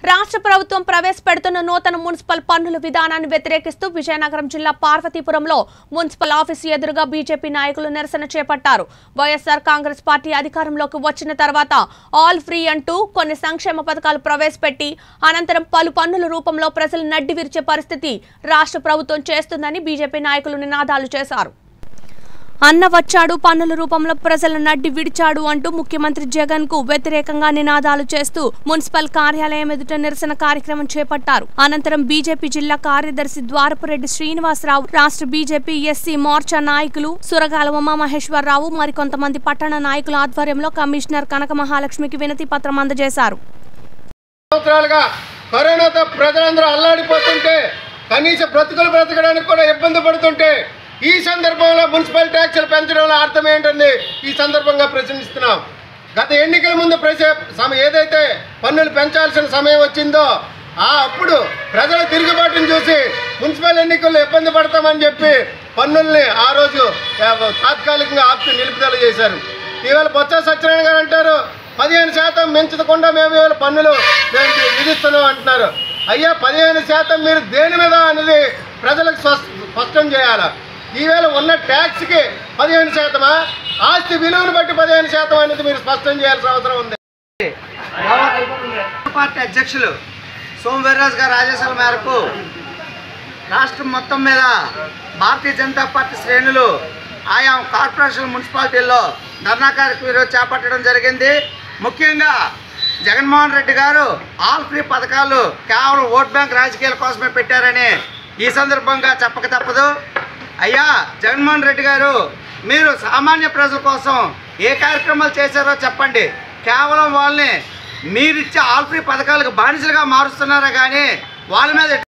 రాష్ట్ర ప్రభుత్వం ప్రవేశపెడుతున్న నూతన మున్సిపల్ పన్నుల విధానాన్ని వ్యతిరేకిస్తూ విజయనగరం జిల్లా పార్వతీపురంలో మున్సిపల్ ఆఫీసు ఎదురుగా బీజేపీ నాయకులు నిరసన చేపట్టారు వైఎస్ఆర్ కాంగ్రెస్ పార్టీ అధికారంలోకి వచ్చిన తర్వాత ఆల్ ఫ్రీ అంటూ కొన్ని సంక్షేమ పథకాలు ప్రవేశపెట్టి అనంతరం పలు పన్నుల రూపంలో ప్రజలు నడ్డి విరిచే పరిస్థితి రాష్ట్ర ప్రభుత్వం చేస్తుందని బీజేపీ నాయకులు నినాదాలు చేశారు అన్న వచ్చాడు పన్నుల రూపంలో ప్రజల నడ్డి విడిచాడు అంటూ ముఖ్యమంత్రి జగన్ కు వ్యతిరేకంగా నినాదాలు చేస్తూ మున్సిపల్ కార్యాలయం ఎదుట నిరసన కార్యక్రమం చేపట్టారు అనంతరం బీజేపీ జిల్లా కార్యదర్శి ద్వారపురెడ్డి శ్రీనివాసరావు రాష్ట్ర బీజేపీ ఎస్సీ మోర్చా నాయకులు సురగాల ఉమామహేశ్వరరావు మరికొంతమంది పట్టణ నాయకుల ఆధ్వర్యంలో కమిషనర్ కనక మహాలక్ష్మికి వినతి పత్రం అందజేశారు సంవత్సరాలుగా కరోనాతో ప్రజలందరూ అల్లాడిపోతుంటే కనీస బ్రతుకులు బ్రతకడానికి కూడా ఇబ్బంది పడుతుంటే ఈ సందర్భంలో మున్సిపల్ ట్యాక్సులు పెంచడంలో అర్థం ఏంటండి ఈ సందర్భంగా ప్రశ్నిస్తున్నాం గత ఎన్నికల ముందు ప్రజ సమ- ఏదైతే పన్నులు పెంచాల్సిన సమయం వచ్చిందో ఆ అప్పుడు ప్రజల తిరుగుబాటును చూసి మున్సిపల్ ఎన్నికల్లో ఇబ్బంది పడతామని చెప్పి పన్నుల్ని ఆ రోజు ఆ, తాత్కాలికంగా ఆపి నిలుపుదల చేశారు ఇవాళ బొత్స సత్యనారాయణ గారు అంటారు పదిహేను శాతం పెంచకుండా మేము ఇవాళ పన్నులు మేము విధిస్తున్నాం అంటున్నారు అయ్యా పదిహేను శాతం మీరు దేని మీద అనేది ప్రజలకు స్పష్- స్పష్టం చేయాలా ఈవేళ ఉన్న ట్యాక్స్కి పదిహేను శాతమా ఆస్తి విలువను బట్టి పదిహేను శాతం అనేది మీరు స్పష్టం చేయాల్సిన అవసరం ఉంది పార్టీ అధ్యక్షులు సోమవీర్రాజు గారి ఆదేశాల మేరకు రాష్ట్రం మొత్తం మీద భారతీయ జనతా పార్టీ శ్రేణులు ఆయా కార్పొరేషన్ మున్సిపాలిటీల్లో ధర్నా కార్యక్రమం ఈరోజు చేపట్టడం జరిగింది ముఖ్యంగా జగన్మోహన్ రెడ్డి గారు ఆల్ ఫ్రీ పథకాలు కేవలం ఓట్ బ్యాంక్ రాజకీయాల కోసమే పెట్టారని ఈ సందర్భంగా చెప్పక తప్పదు అయ్యా జగన్మోహన్ రెడ్డి గారు మీరు సామాన్య ప్రజల కోసం ఏ కార్యక్రమాలు చేశారో చెప్పండి కేవలం వాళ్ళని మీరిచ్చే ఆల్ ఫ్రీ పథకాలకు బానిసలుగా మారుస్తున్నారా కానీ వాళ్ళ మీద